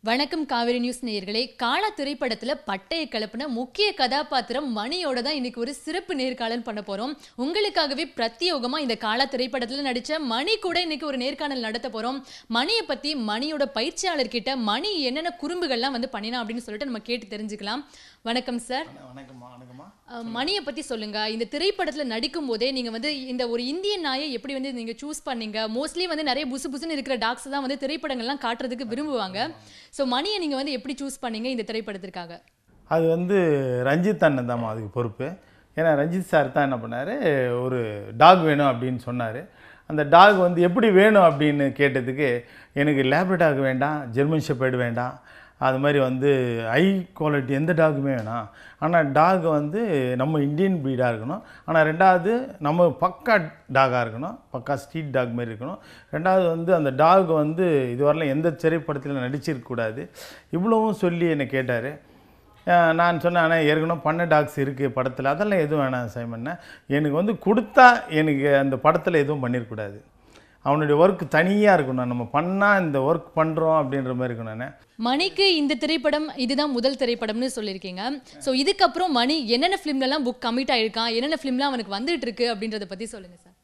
வணக்கம் காவிரி நியூஸ் நேயர்களே காலா திரைப்படத்துல பட்டைய கலப்புன முக்கிய கதாபாத்திரம் மணியோட தான் இன்னைக்கு ஒரு சிறப்பு நேர்காணல் பண்ண போறோம் உங்களுக்காகவே பிரத்யோகமா இந்த காலா திரைப்படத்துல நடிச்ச மணி கூட இன்னைக்கு ஒரு நேர்காணல் நடத்த போறோம் மணியை பத்தி மணியோட பயிற்சியாளர்கிட்ட மணி என்னென்ன குறும்புகள்லாம் வந்து பண்ணினா அப்படின்னு சொல்லிட்டு நம்ம கேட்டு தெரிஞ்சுக்கலாம் வணக்கம் சார் வணக்கம்மா வணக்கம்மா அஹ், மணியை பத்தி சொல்லுங்க இந்த திரைப்படத்துல நடிக்கும் போதே நீங்க வந்து இந்த ஒரு இந்தியன் நாயை எப்படி வந்து நீங்க சூஸ் பண்ணீங்க மோஸ்ட்லி வந்து நிறைய புசு புசுன்னு இருக்கிற டாக்ஸ் தான் வந்து திரைப்படங்கள்லாம் காட்டுறதுக்கு விரும்புவாங்க சோ மணியை நீங்க வந்து எப்படி சூஸ் பண்ணீங்க இந்த திரைப்படத்திற்காக அது வந்து ரஞ்சித் அண்ணன் தாம்மா அதுக்கு பொறுப்பு ஏன்னா ரஞ்சித் சார் தான் என்ன பண்ணார் ஒரு டாக் வேணும் அப்படின்னு சொன்னார் அந்த டாக் வந்து எப்படி வேணும் அப்படின்னு கேட்டதுக்கு எனக்கு லேப்ரட் டாக் வேண்டாம் ஜெர்மன் ஷெப்பர்டு வேண்டாம் அது மாதிரி வந்து ஹை குவாலிட்டி எந்த டாகுமே வேணாம் ஆனால் டாக் வந்து நம்ம இந்தியன் ப்ரீடாக இருக்கணும் ஆனால் ரெண்டாவது நம்ம பக்கா டாகாக இருக்கணும் பக்கா ஸ்ட்ரீட் டாக் மாதிரி இருக்கணும் ரெண்டாவது வந்து அந்த டாக் வந்து இதுவரையிலும் எந்த திரைப்படத்தில் நடிச்சிருக்கக்கூடாது இவ்வளவும் சொல்லி என்னை கேட்டார் அஹ் நான் சொன்னேன் ஆனால் ஏற்கனவே பண்ண டாக்ஸ் இருக்குது படத்தில் அதெல்லாம் எதுவும் வேணாம் சைமண்ண எனக்கு வந்து கொடுத்தா எனக்கு அந்த படத்தில் எதுவும் பண்ணிடக்கூடாது அவனுடைய ஒர்க் தனியாக இருக்கணும் நம்ம பண்ணால் இந்த ஒர்க் பண்ணுறோம் அப்படின்ற மாதிரி இருக்கணும் மணிக்கு இந்த திரைப்படம் இதுதான் முதல் திரைப்படம்னு சொல்லியிருக்கீங்க சோ இதுக்கப்புறம் மணி என்னென்ன ஃபிலிம்லலாம் புக் கமிட் ஆயிருக்கான் என்னென்ன ஃபிலிம்லாம் அவனுக்கு வந்துட்டு இருக்கு அப்படின்றத பத்தி சொல்லுங்க சார்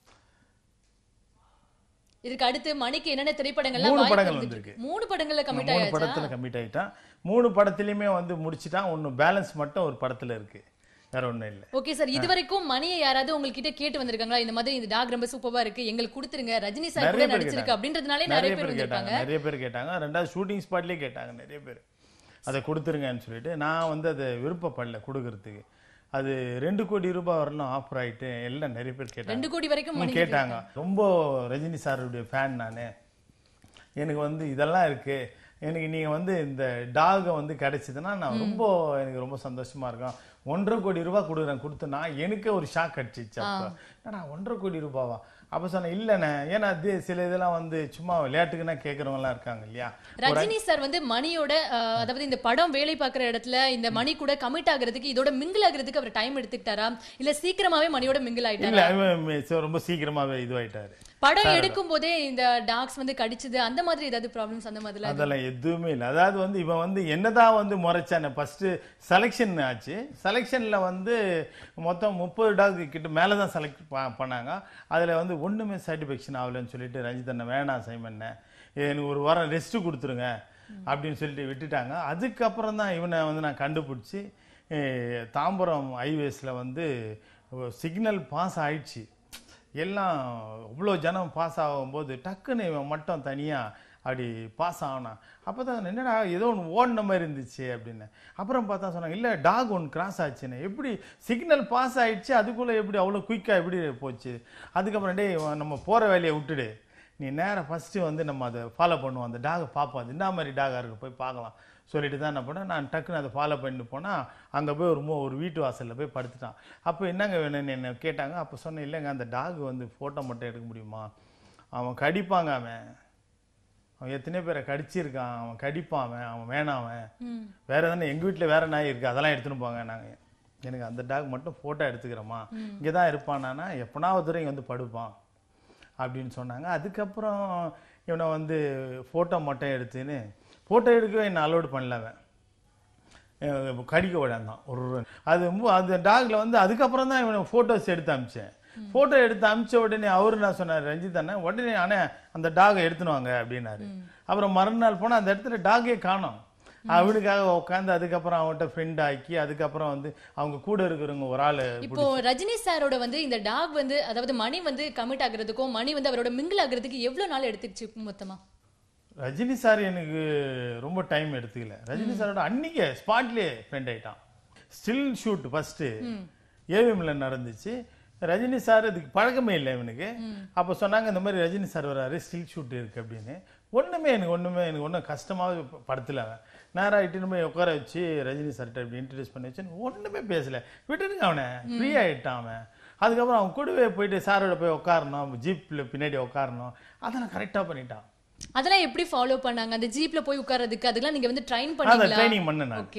இதுக்கு அடுத்து மணிக்கு என்னென்ன திரைப்படங்கள்லாம் மூணு வாய்ப்பு படங்கள் இருந்துட்டு வந்திருக்கு. இருக்கு? மூணு படங்கள்ல கமிட் மூணு ஆயாச்சா படத்தில் கம்மிட் ஆகிட்டான் மூணு படத்துலையுமே வந்து முடிச்சிட்டான் ஒன்று பேலன்ஸ் மட்டும் ஒரு படத்தில் இருக்குது வேற ஒன்றும் இல்லை ஓகே சார் இது வரைக்கும் மணியை யாராவது உங்ககிட்ட கேட்டு வந்திருக்காங்களா இந்த மாதிரி இந்த டாக் ரொம்ப சூப்பரா இருக்கு எங்களுக்கு கொடுத்துருங்க ரஜினி சார் கூட நிறைய பேர் நடிச்சிருக்கு கேட்டாங்க. அப்படின்றதுனாலே நிறைய நிறைய பேர் பேர் கேட்டாங்க வந்திருக்காங்க நிறைய பேர் கேட்டாங்க ரெண்டாவது ஷூட்டிங் ஸ்பாட்லேயே கேட்டாங்க நிறைய பேர் அதை கொடுத்துருங்கன்னு சொல்லிட்டு நான் வந்து அதை விருப்பப்படல கொடுக்கறதுக்கு அது ரெண்டு கோடி ரூபாய் வரணும் ஆஃபர் ஆயிட்டு எல்லாம் நிறைய பேர் கேட்டாங்க ரெண்டு கோடி வரைக்கும் ம், மணி கேட்டாங்க ரொம்ப ரஜினி சாருடைய ஃபேன் நான் எனக்கு வந்து இதெல்லாம் இருக்கு எனக்கு நீங்க வந்து இந்த டாகை வந்து கிடைச்சதுன்னா நான் ரொம்ப எனக்கு ரொம்ப சந்தோஷமா இருக்கும் ஒன்றரை கோடி ரூபாய் கொடுக்குறேன் கொடுத்தனா எனக்கு ஒரு ஷாக் அடிச்சிச்சு அப்போ என்னடா ஒன்றரை கோடி ரூபாவா அப்ப சொன்னேன் இல்லைண்ணே ஏன்னா அது சில இதெல்லாம் வந்து சும்மா விளையாட்டுக்குன்னா கேட்குறவங்க எல்லாம் இருக்காங்க இல்லையா ரஜினி சார் வந்து மணியோட அஹ், அதாவது இந்த படம் வேலை பார்க்குற இடத்துல இந்த மணி கூட கமிட் ஆகுறதுக்கு இதோட மிங்கிள் ஆகுறதுக்கு அவர் டைம் எடுத்துக்கிட்டாரா இல்ல சீக்கிரமாவே மணியோட மிங்கிள் ஆயிட்டாரா இல்ல இவன் ச- ரொம்ப சீக்கிரமாவே இதுவாயிட்டாரு படம் எடுக்கும் போதே இந்த டாக்ஸ் வந்து கடிச்சது அந்த மாதிரி ஏதாவது ப்ராப்ளம்ஸ் அந்த மாதிரிலாம் அதெல்லாம் எதுவுமே இல்லை அதாவது வந்து இவன் வந்து என்னதான் வந்து முறைச்சான ஃபர்ஸ்ட் செலெக்ஷன் ஆச்சு செலெக்ஷன்ல வந்து மொத்தம் முப்பது டாக் கிட்ட மேலே தான் செலக்ட் பண்ணாங்க அதில் வந்து ஒன்றுமே சாட்டிஸ்ஃபேக்ஷன் ஆகலைன்னு சொல்லிட்டு ரஞ்சித் அண்ணன் வேணாம் சைமண்ண எனக்கு ஒரு வாரம் ரெஸ்ட் கொடுத்துருங்க அப்படின்னு சொல்லிட்டு விட்டுட்டாங்க அதுக்கப்புறம் தான் இவனை வந்து நான் கண்டுபிடிச்சி eh, தாம்பரம் ஹைவேஸில் வந்து சிக்னல் பாஸ் ஆயிடுச்சு எல்லாம் அவ்வளோ ஜனம் பாஸ் ஆகும்போது டக்குன்னு இவன் மட்டும் தனியாக அப்படி பாஸ் ஆனான் அப்போ தான் என்னடா ஏதோ ஒன்று ஓடின மாதிரி இருந்துச்சு அப்படின்னு அப்புறம் பார்த்தா சொன்னாங்க இல்லை டாக் ஒன்று கிராஸ் ஆச்சுன்னு எப்படி சிக்னல் பாஸ் ஆயிடுச்சு அதுக்குள்ளே எப்படி அவ்வளோ குயிக்காக எப்படி போச்சு அதுக்கப்புறம் டேய் இவன் நம்ம போகிற வேலையை விட்டுடு நீ நேராக ஃபஸ்ட்டு வந்து நம்ம அதை ஃபாலோ பண்ணுவோம் அந்த டாகை பார்ப்போம் அது என்ன மாதிரி டாகாக இருக்கு போய் பார்க்கலாம் சொல்லிட்டு தான் என்ன பண்ணேன் நான் டக்குன்னு அதை ஃபாலோ பண்ணிட்டு போனால் அங்கே போய் ஒரு மூ ஒரு வீட்டு வாசலில் போய் படுத்துட்டான் அப்போ என்னங்க வேணும்னு என்ன கேட்டாங்க அப்போ சொன்னேன் இல்லைங்க அந்த டாக் வந்து ஃபோட்டோ மட்டும் எடுக்க முடியுமா அவன் கடிப்பாங்க அவன் அவன் எத்தனையோ பேரை கடிச்சிருக்கான் அவன் கடிப்பான் அவன் அவன் வேணாம் அவன் ம். வேற எதனா எங்கள் வீட்டில் வேற நாய் இருக்கு அதெல்லாம் எடுத்துன்னு போங்க நாங்கள் எனக்கு அந்த டாக் மட்டும் ஃபோட்டோ எடுத்துக்கிறோமா இங்கே தான் இருப்பானானா எப்பனா ஒரு தடவை இங்க வந்து படுப்பான் அப்படின்னு சொன்னாங்க அதுக்கப்புறம் இவனை வந்து ஃபோட்டோ மட்டும் எடுத்துன்னு ஃபோட்டோ எடுக்கவே என்ன அலோடு பண்ணல அவன் அஹ் கடிக்க விடாந்தான் ஒரு ஒரு- அது மு- அந்த டாக்ல வந்து அதுக்கப்புறம் தான் இவனை ஃபோட்டோஸ் எடுத்து அமிச்சேன் ஃபோட்டோ எடுத்து அமிச்ச உடனே அவரு நான் சொன்னார் ரஞ்சித் அண்ணன் உடனே அண்ணே அந்த டாகை எடுத்துன்னு வாங்க அப்படின்னாரு அப்புறம் மறுநாள் போனால் அந்த இடத்துல டாகே காணோம் அவனுக்காக உட்காந்து அதுக்கப்புறம் அவன்கிட்ட ஃப்ரெண்ட் ஆக்கி அதுக்கப்புறம் வந்து அவங்க கூட இருக்கிறவங்க ஒரு ஆள் இப்போ ரஜினி சாரோட வந்து இந்த டாக் வந்து அதாவது மணி வந்து கமிட் ஆகுறதுக்கும் மணி வந்து அவரோட மிங்கிள் ஆகுறதுக்கு எவ்வளவு நாள் எடுத்துச்சு மொத்தமா ரஜினி சார் எனக்கு ரொம்ப டைம் எடுத்துக்கல ரஜினி சாரோட அன்னைக்கே ஸ்பாட்லயே ஃப்ரெண்ட் ஆயிட்டான் ஸ்டில் ஷூட் ஃபர்ஸ்ட் ஏவிஎம்ல நடந்துச்சு ரஜினி சார் இதுக்கு பழக்கமே இல்லை இவனுக்கு அப்போ சொன்னாங்க இந்த மாதிரி ரஜினி சார் வராரு ஸ்டில் ஷூட் இருக்கு அப்படின்னு ஒண்ணுமே எனக்கு ஒண்ணுமே எனக்கு ஒன்றும் கஷ்டமாவே ப- படுத்தல அவன் நேராக இட்டுன்னு போய் உட்கார வச்சு ரஜினி சார்கிட்ட இப்படி இன்ட்ரடியூஸ் பண்ணி வச்சு ஒண்ணுமே பேசல விட்டுருங்க அவனை ஃப்ரீ ஆயிட்டான் அவன் அதுக்கப்புறம் அவன் கூடவே போயிட்டு சாரோட போய் உட்காரணும் ஜீப்ல பின்னாடி உட்காரணும் அதெல்லாம் கரெக்டாக பண்ணிட்டான் அதெல்லாம் எப்படி ஃபாலோ பண்ணாங்க அந்த ஜீப்ல போய் உட்கார்றதுக்கு அதெல்லாம் நீங்க வந்து ட்ரைன் அதை பண்ணீங்களா ட்ரைனிங் பண்ணேன் நான் ஓகே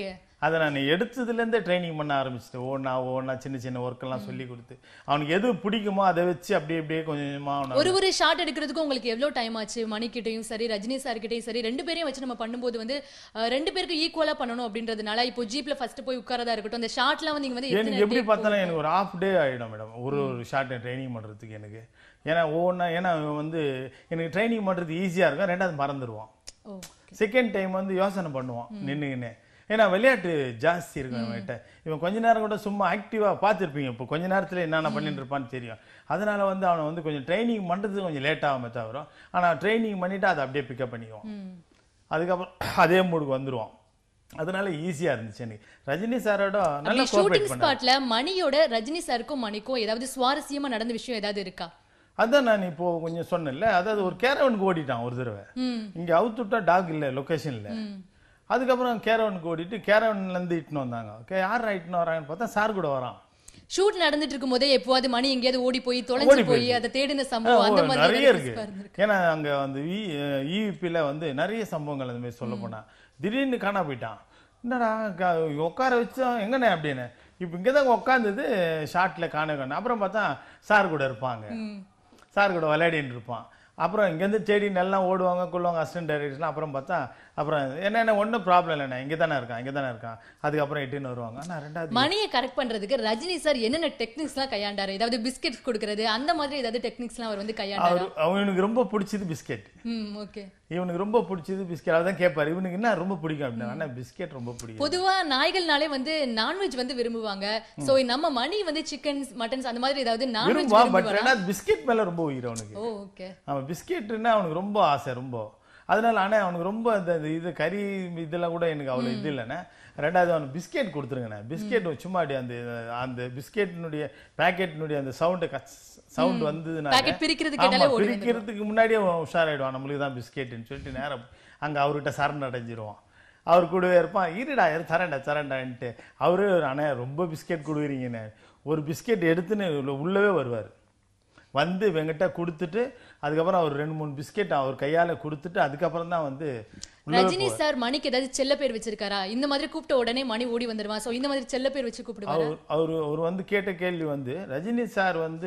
அதை நான் எடுத்ததுலேருந்தே ட்ரைனிங் பண்ண ஆரம்பிச்சிட்டேன் ஒவ்வொன்றா ஒவ்வொன்றா சின்ன சின்ன ஒர்க்கெல்லாம் சொல்லி கொடுத்து அவனுக்கு எது பிடிக்குமோ அதை வச்சு அப்படியே அப்படியே கொஞ்சம் கொஞ்சமாக அவனை ஒரு ஒரு ஷாட் எடுக்கிறதுக்கு உங்களுக்கு எவ்வளவு டைம் ஆச்சு மணிக்கிட்டையும் சரி ரஜினி சார் கிட்டயும் சரி ரெண்டு பேரையும் வச்சு நம்ம பண்ணும்போது வந்து அஹ், ரெண்டு பேருக்கு ஈக்குவலா பண்ணணும் அப்படின்றதுனால இப்போ ஜீப்ல ஃபர்ஸ்ட் போய் உட்காரதா இருக்கட்டும் அந்த ஷாட்லாம் வந்து நீங்க வந்து எனக்கு எத்தனை எப்படி take பார்த்தாலும் எனக்கு ஒரு ஹாஃப் டே ஆகிடும் மேடம் ஒரு ஒரு ஷார்ட் ட்ரைனிங் பண்ணுறதுக்கு எனக்கு ஏன்னா ஒவ்வொன்றா ஏன்னா அவன் வந்து எனக்கு ட்ரைனிங் பண்ணுறது ஈஸியாக இருக்கும் ரெண்டாவது மறந்துடுவான் ஓ செகண்ட் டைம் வந்து யோசனை பண்ணுவான் நின்னுக்கின்னு ஏன்னா விளையாட்டு ஜாஸ்தி இருக்கும் அவன்கிட்ட இவன் கொஞ்ச நேரம் கூட சும்மா ஆக்டிவாக பார்த்துருப்பீங்க இப்போ கொஞ்ச நேரத்தில் என்னென்ன பண்ணிட்டு இருப்பான்னு தெரியும் அதனால வந்து அவனை வந்து கொஞ்சம் ட்ரைனிங் பண்ணுறது கொஞ்சம் லேட் ஆகாம தவிர ஆனால் ட்ரைனிங் பண்ணிட்டு அதை அப்படியே பிக்கப் பண்ணிக்குவான் ம். அதுக்கப்புறம் அதே மூடுக்கு வந்துருவான் அதனால ஈஸியாக இருந்துச்சு எனக்கு ரஜினி சாரோட நல்லா அப்படி ஷூட்டிங் கோஆப்ரேட் பண்ண ஸ்பாட்ல மணியோட ரஜினி சாருக்கும் மணிக்கும் ஏதாவது சுவாரஸ்யமா நடந்த விஷயம் ஏதாவது இருக்கா அதான் நான் இப்போ கொஞ்சம் சொன்னேன்ல அதாவது ஒரு கேரவனுக்கு ஓடிட்டான் ஒரு தடவை ம் இங்க அவுத்து விட்டா டாக் இல்ல லொகேஷன்ல ம் அதுக்கப்புறம் கேரவனுக்கு ஓடிட்டு கேரவன்ல இருந்து இட்டுன்னு வந்தாங்க ஓகே யார் இட்டுன்னு வராங்கன்னு பார்த்தா சார் கூட வரான் ஷூட் நடந்துட்டு இருக்கும்போதே எப்போவாது மணி எங்கேயாவது ஓடி போய் தொலைஞ்சு போய் அதை தேடின சம்பவம் அந்த ஓ, மாதிரி நிறைய ஏதாவது இருக்கு crisp-ஆ இருந்திருக்கு. ஏன்னா அங்க வந்து இவிபியில் வந்து நிறைய சம்பவங்கள் அந்த மாதிரி சொல்ல போனா திடீர்னு காணா போயிட்டான் என்னடா க- உட்கார வச்சோம் எங்கண்ணே அப்படின்னு இப்போ இங்கே தான் உட்காந்தது ஷார்ட்ல காண காண அப்புறம் பார்த்தா சார் கூட இருப்பாங்க ம். சார் கூட விளையாடிட்டு இருப்பான் அப்புறம் இங்கேருந்து தேடி நல்லா ஓடுவாங்க கொள்வாங்க அசிஸ்டன்ட் டைரக்டர்ஸ்லாம் அப்புறம் பார்த்தா அப்புறம் என்ன என்ன ஒன்றும் ப்ராப்ளம் இல்லைண்ணே இங்கே தானே இருக்கான் இங்கே தானே இருக்கான் அதுக்கப்புறம் இட்டுன்னு வருவாங்க ஆனால் ரெண்டாவது மணியை கரெக்ட் பண்றதுக்கு ரஜினி சார் என்னென்ன டெக்னிக்ஸ் எல்லாம் கையாண்டாரு ஏதாவது பிஸ்கெட் கொடுக்கறது அந்த மாதிரி ஏதாவது டெக்னிக்ஸ் எல்லாம் அவர் வந்து கையாண்டாரு அவர் அவனுக்கு ரொம்ப பிடிச்சது பிஸ்கெட் ம் ஓகே இவனுக்கு ரொம்ப பிடிச்சது பிஸ்கெட் அதான் கேட்பாரு இவனுக்கு என்ன ரொம்ப பிடிக்கும் அப்படின்னா ஆனால் பிஸ்கெட் ரொம்ப பிடிக்கும் பொதுவா நாய்கள்னாலே வந்து நான்வெஜ் வந்து விரும்புவாங்க சோ நம்ம மணி வந்து சிக்கன்ஸ் மட்டன்ஸ் அந்த மாதிரி ஏதாவது நான்வெஜ் விரும்புவான் பட் விரும்புவாரா ஏன்னா பிஸ்கெட் மேல ரொம்ப உயிர் அவனுக்கு ஓ ஓகே அவன் பிஸ்கெட்னா அவனுக்கு ரொம்ப ஆசை ரொம்ப அதனால ஆனா அவனுக்கு ரொம்ப இந்த இந்த இது கறி இதெல்லாம் கூட எனக்கு அவ்வளோ இது இல்லைண்ணே ரெண்டாவது அவனுக்கு பிஸ்கெட் கொடுத்துருங்கண்ணே பிஸ்கெட் சும்மா அப்படி அந்த அந்த பிஸ்கெட்டினுடைய பேக்கெட்டினுடைய அந்த சவுண்டு சவுண்ட் வந்ததுனால பாக்கெட் பிரிக்கிறது ஆமா, கேட்டாலே ஓடி பிரிக்கிறதுக்கு முன்னாடியே அவன் உஷாராயிடுவான் நம்மளுக்கு தான் பிஸ்கெட்டுன்னு சொல்லிட்டு நேரம் அங்க அவர்கிட்ட சரண் அடைஞ்சிருவான் அவர் கூடவே இருப்பான் இருடா இரு தரேன்டா தரேன்டான்ட்டு அவரு அண்ணே ரொம்ப பிஸ்கெட் கொடுக்குறீங்கண்ணே ஒரு பிஸ்கெட் எடுத்துன்னு உள்ள- உள்ளவே வருவார் வந்து இவங்கிட்ட கொடுத்துட்டு அதுக்கப்புறம் அவர் ரெண்டு மூணு பிஸ்கெட் அவர் கையால கொடுத்துட்டு அதுக்கப்புறம் தான் வந்து உள்ளவே ரஜினி சார் மணிக்கு ஏதாவது செல்ல பேர் வச்சிருக்காரா இந்த மாதிரி கூப்பிட்ட உடனே மணி ஓடி வந்துருவான் சோ இந்த மாதிரி செல்ல பேர் வச்சு கூப்பிடுவாரு அவர் அவர் அவர் வந்து கேட்ட கேள்வி வந்து ரஜினி சார் வந்து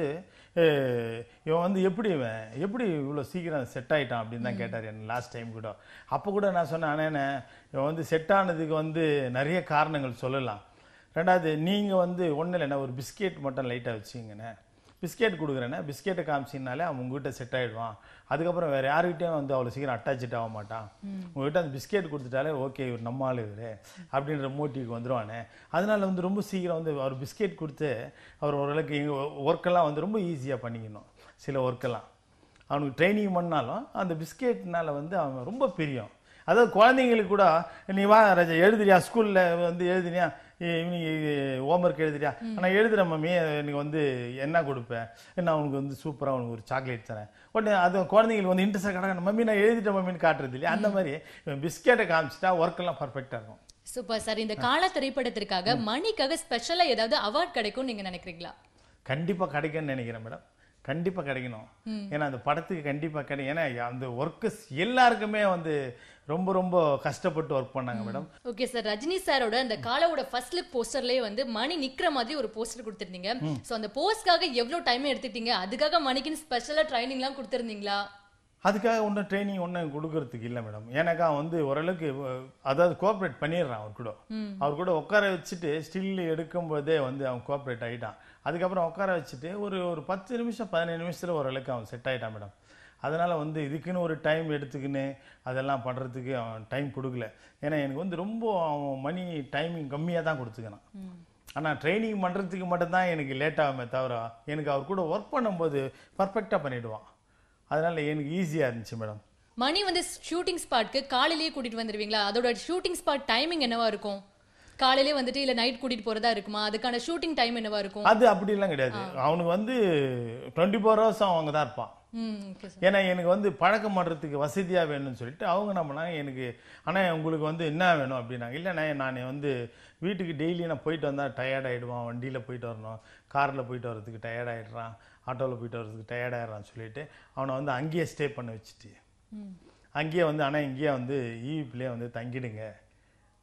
அஹ், இவன் வந்து எப்படி இவன் எப்படி இவ்வளோ சீக்கிரம் செட் ஆயிட்டான் அப்படின்னு தான் கேட்டார் என்ன லாஸ்ட் டைம் கூட அப்போ கூட நான் சொன்னேன் அண்ணே இவன் வந்து செட் ஆனதுக்கு வந்து நிறைய காரணங்கள் சொல்லலாம் ரெண்டாவது நீங்கள் வந்து ஒன்றும் இல்லைண்ணா ஒரு பிஸ்கெட் மட்டும் லைட்டாக வச்சுங்கண்ணே பிஸ்கெட் கொடுக்குறேன்னா பிஸ்கெட்டை காமிச்சிங்கனாலே அவன் உங்ககிட்ட செட் ஆயிடுவான் அதுக்கப்புறம் வேற யாருக்கிட்டையும் வந்து அவ்வளோ சீக்கிரம் அட்டாச் ஆக மாட்டான் உங்ககிட்ட அந்த பிஸ்கெட் கொடுத்துட்டாலே ஓகே இவர் நம்ம ஆளு இவரு அப்படின்ற மோட்டிவ்க்கு வந்துருவானே அதனால வந்து ரொம்ப சீக்கிரம் வந்து அவர் பிஸ்கெட் கொடுத்து அவர் ஓரளவுக்கு ஒர்க்கெல்லாம் வந்து ரொம்ப ஈஸியாக பண்ணிக்கணும் சில ஒர்க்கெல்லாம் அவனுக்கு ட்ரைனிங் பண்ணாலும் அந்த பிஸ்கெட்னால வந்து அவன் ரொம்ப பிரியம் அதாவது குழந்தைங்களுக்கு கூட நீ வா ராஜா எழுதுறியா ஸ்கூல்ல வந்து எழுதுனியா இவனிக்கு ஹோம்ஒர்க் எழுதுறியா நான் எழுதுறேன் மம்மி எனக்கு வந்து என்ன கொடுப்பேன் நான் அவனுக்கு வந்து சூப்பரா அவனுக்கு ஒரு சாக்லேட் தரேன் உடனே அது குழந்தைங்களுக்கு வந்து இன்ட்ரெஸ்டாக கிடக்கணும் மம்மி நான் எழுதிட்டேன் மம்மின்னு காட்டுறது இல்லையா அந்த மாதிரி பிஸ்கெட்டை காமிச்சிட்டா ஒர்க் எல்லாம் பர்ஃபெக்டாக இருக்கும் சூப்பர் சார் இந்த கால திரைப்படத்திற்காக மணிக்காக ஸ்பெஷலா ஏதாவது அவார்ட் கிடைக்கும் நீங்க நினைக்கிறீங்களா கண்டிப்பா கிடைக்கும்னு நினைக்கிறேன் மேடம் கண்டிப்பா கிடைக்கணும் ஏன்னா அந்த படத்துக்கு கண்டிப்பா கிடைக்கும் ஏன்னா அந்த ஒர்க்கர்ஸ் எல்லாருக்குமே வந்து ரொம்ப ரொம்ப கஷ்டப்பட்டு ஒர்க் பண்ணாங்க மேடம் ஓகே சார் ரஜினி சாரோட அந்த காலாவோட ஃபர்ஸ்ட் லுக் போஸ்டர்லயே வந்து மணி நிக்கிற மாதிரி ஒரு போஸ்டர் கொடுத்திருந்தீங்க சோ அந்த போஸ்ட்காக எவ்வளவு டைம் எடுத்துட்டீங்க அதுக்காக மணிக்குன்னு ஸ்பெஷலா ட்ரைனிங் எல்லாம் கொடுத்திருந்தீங்களா அதுக்காக ஒன்றும் ட்ரைனிங் ஒன்றும் கொடுக்கறதுக்கு இல்லை மேடம் ஏன்னாக்கா அவன் வந்து ஓரளவுக்கு அஹ், அதாவது கோஆப்ரேட் பண்ணிடுறான் அவர் கூட அவர் கூட உட்கார வச்சுட்டு ஸ்டில் எடுக்கும்போதே வந்து அவன் கோஆப்ரேட் ஆகிட்டான் அதுக்கப்புறம் உட்கார வச்சுட்டு ஒரு ஒரு பத்து நிமிஷம் பதினேழு நிமிஷத்தில் ஓரளவுக்கு அவன் செட் ஆகிட்டான் மேடம் அதனால வந்து இதுக்குன்னு ஒரு டைம் எடுத்துக்கின்னு அதெல்லாம் பண்ணுறதுக்கு அவன் டைம் கொடுக்கல ஏன்னா எனக்கு வந்து ரொம்ப அவன் மணி டைமிங் கம்மியாக தான் கொடுத்துக்கிறான் ஆனால் ட்ரைனிங் பண்ணுறதுக்கு மட்டும்தான் எனக்கு லேட் ஆகுமே தவிர எனக்கு அவர் கூட ஒர்க் பண்ணும்போது பர்ஃபெக்டாக பண்ணிடுவான் அதனால எனக்கு ஈஸியாக இருந்துச்சு மேடம் மணி வந்து ஷூட்டிங் ஸ்பாட்க்கு காலையிலேயே கூட்டிட்டு வந்துருவீங்களா அதோட ஷூட்டிங் ஸ்பாட் டைமிங் என்னவா இருக்கும் காலையிலே வந்துட்டு இல்ல நைட் கூட்டிட்டு போறதா இருக்குமா அதுக்கான ஷூட்டிங் டைம் என்னவா இருக்கும் அது அப்படிலாம் கிடையாது அவனுக்கு வந்து டுவெண்ட்டி ஃபோர் ஹவர்ஸ் அவங்க தான் இருப்பான் ம் ஓகே சார் ஏன்னா எனக்கு வந்து பழக்கம் பண்ணுறதுக்கு வசதியாக வேணும்னு சொல்லிட்டு அவங்க என்ன பண்ணாங்க எனக்கு ஆனால் உங்களுக்கு வந்து என்ன வேணும் அப்படின்னாங்க இல்லைண்ணே நான் வந்து வீட்டுக்கு டெய்லி நான் போயிட்டு வந்தால் டயர்ட் ஆகிடுவான் வண்டியில் போயிட்டு வரணும் காரில் போயிட்டு வரதுக்கு டயர்ட் ஆகிடுறான் ஆட்டோவில் போயிட்டு வரதுக்கு டயர்ட் ஆகிடுறான்னு சொல்லிட்டு அவனை வந்து அங்கேயே ஸ்டே பண்ண வச்சுட்டு ம் அங்கேயே வந்து ஆனால் இங்கேயே வந்து ஈவிப்லேயே வந்து தங்கிடுங்க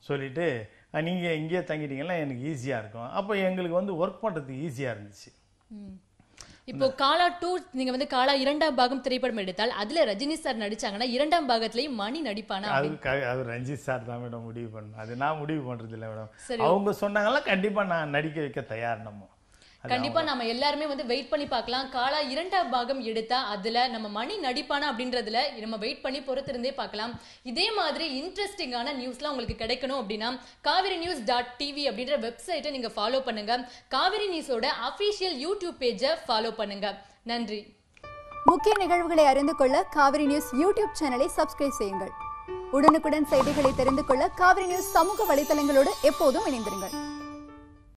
சொல்லிட்டு "அஹ், நீங்க இங்கேயே தங்கிட்டீங்கன்னா எனக்கு ஈஸியா இருக்கும் அப்போ எங்களுக்கு வந்து ஒர்க் பண்றதுக்கு ஈஸியா இருந்துச்சு ம். இப்போ காலா டூ நீங்க வந்து காலா இரண்டாம் பாகம் திரைப்படம் எடுத்தால் அதுல ரஜினி சார் நடிச்சாங்கன்னா இரண்டாம் பாகத்திலயும் மணி நடிப்பானா அது க- அது ரஞ்சித் சார் தான் மேடம் முடிவு பண்ணணும் அது நான் முடிவு பண்றது இல்லை மேடம் சரி. அவங்க சொன்னாங்களா கண்டிப்பா நான் நடிக்க வைக்க தயார் நம்ம கண்டிப்பா நம்ம எல்லாருமே வந்து வெயிட் பண்ணி பார்க்கலாம் காலா இரண்டாம் பாகம் எடுத்தா அதுல நம்ம மணி நடிப்பானா அப்படின்றதுல நம்ம வெயிட் பண்ணி பொறுத்திருந்தே பார்க்கலாம் இதே மாதிரி இன்ட்ரெஸ்டிங்கான நியூஸ்லாம் உங்களுக்கு கிடைக்கணும் அப்படின்னா காவிரி நியூஸ் டாட் டிவி அப்படின்ற வெப்சைட்டை நீங்க ஃபாலோ பண்ணுங்க காவிரி நியூஸோட அபிஷியல் யூடியூப் பேஜை ஃபாலோ பண்ணுங்க நன்றி முக்கிய நிகழ்வுகளை அறிந்து கொள்ள காவிரி நியூஸ் யூடியூப் சேனலை சப்ஸ்கிரைப் செய்யுங்கள் உடனுக்குடன் செய்திகளை தெரிந்து கொள்ள காவிரி நியூஸ் சமூக வலைத்தளங்களோடு எப்போதும் இணைந்திருங்கள்